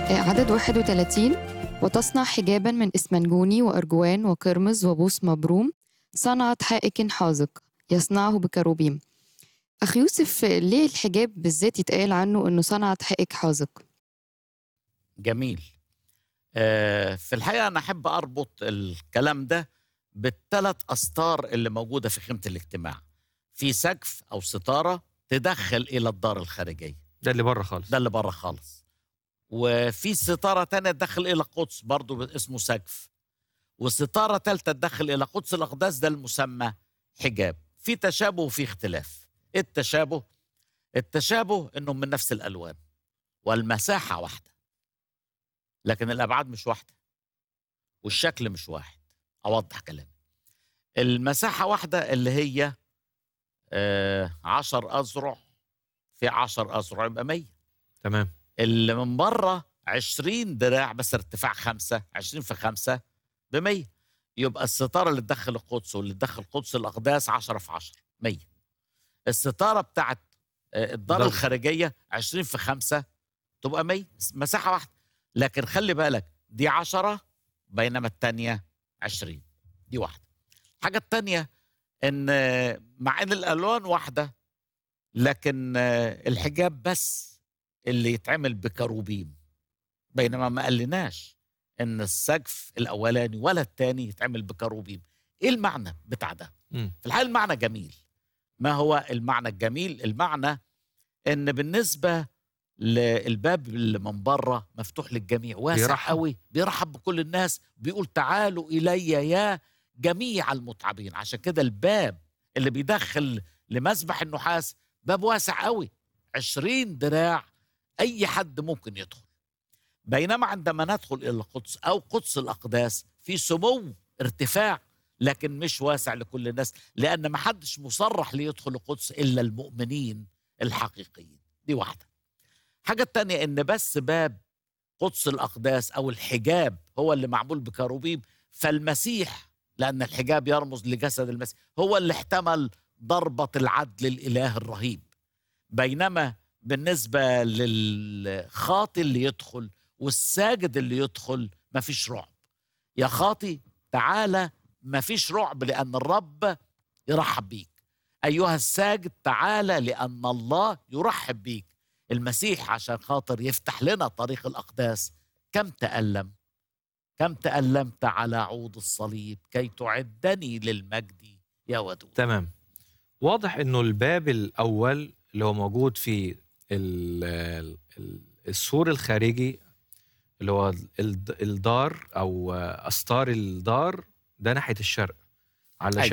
عدد 31 وتصنع حجابا من إسمنجوني وأرجوان وقرمز وبوس مبروم صنعت حائك حاذق يصنعه بكروبيم أخ يوسف ليه الحجاب بالذات يتقال عنه إنه صنعت حائك حاذق؟ جميل آه، في الحقيقة أنا أحب أربط الكلام ده بالثلاث أستار اللي موجودة في خيمة الاجتماع في سقف أو ستارة تدخل إلى الدار الخارجية ده اللي بره خالص ده اللي بره خالص وفي ستارة تانية تدخل إلى القدس برضو اسمه سقف وستارة تالتة تدخل إلى قدس الأقداس ده المسمى حجاب في تشابه وفي اختلاف إيه التشابه التشابه إنهم من نفس الألوان والمساحة واحدة لكن الأبعاد مش واحدة والشكل مش واحد أوضح كلامي المساحة واحدة اللي هي آه عشر أذرع في عشر أذرع يبقى مية تمام اللي من بره 20 دراع بس ارتفاع خمسة 20 في خمسة ب 100 يبقى الستارة اللي تدخل القدس واللي تدخل قدس الأقداس 10 في 10 100 الستارة بتاعت آه، الدار دار. الخارجية 20 في خمسة تبقى 100 مساحة واحدة لكن خلي بالك دي 10 بينما التانية 20 دي واحدة الحاجة التانية ان آه، مع ان الالوان واحدة لكن آه، الحجاب بس اللي يتعمل بكروبيم بينما ما قالناش ان السقف الاولاني ولا الثاني يتعمل بكروبيم ايه المعنى بتاع ده مم. في الحقيقه المعنى جميل ما هو المعنى الجميل المعنى ان بالنسبه للباب اللي من بره مفتوح للجميع واسع بيرحب. قوي بيرحب بكل الناس بيقول تعالوا الي يا جميع المتعبين عشان كده الباب اللي بيدخل لمسبح النحاس باب واسع قوي 20 دراع اي حد ممكن يدخل بينما عندما ندخل الى القدس او قدس الاقداس في سمو ارتفاع لكن مش واسع لكل الناس لان ما حدش مصرح ليدخل القدس الا المؤمنين الحقيقيين دي واحده حاجه التانية ان بس باب قدس الاقداس او الحجاب هو اللي معمول بكروبيم فالمسيح لان الحجاب يرمز لجسد المسيح هو اللي احتمل ضربه العدل الاله الرهيب بينما بالنسبه للخاطي اللي يدخل والساجد اللي يدخل مفيش رعب يا خاطي تعالى مفيش رعب لأن الرب يرحب بيك أيها الساجد تعالى لأن الله يرحب بيك المسيح عشان خاطر يفتح لنا طريق الأقداس كم تألم كم تألمت على عود الصليب كي تعدني للمجد يا ودود تمام واضح انه الباب الاول اللي هو موجود في ال- ال- السور الخارجي اللي هو ال- الدار او استار الدار ده ناحيه الشرق علشان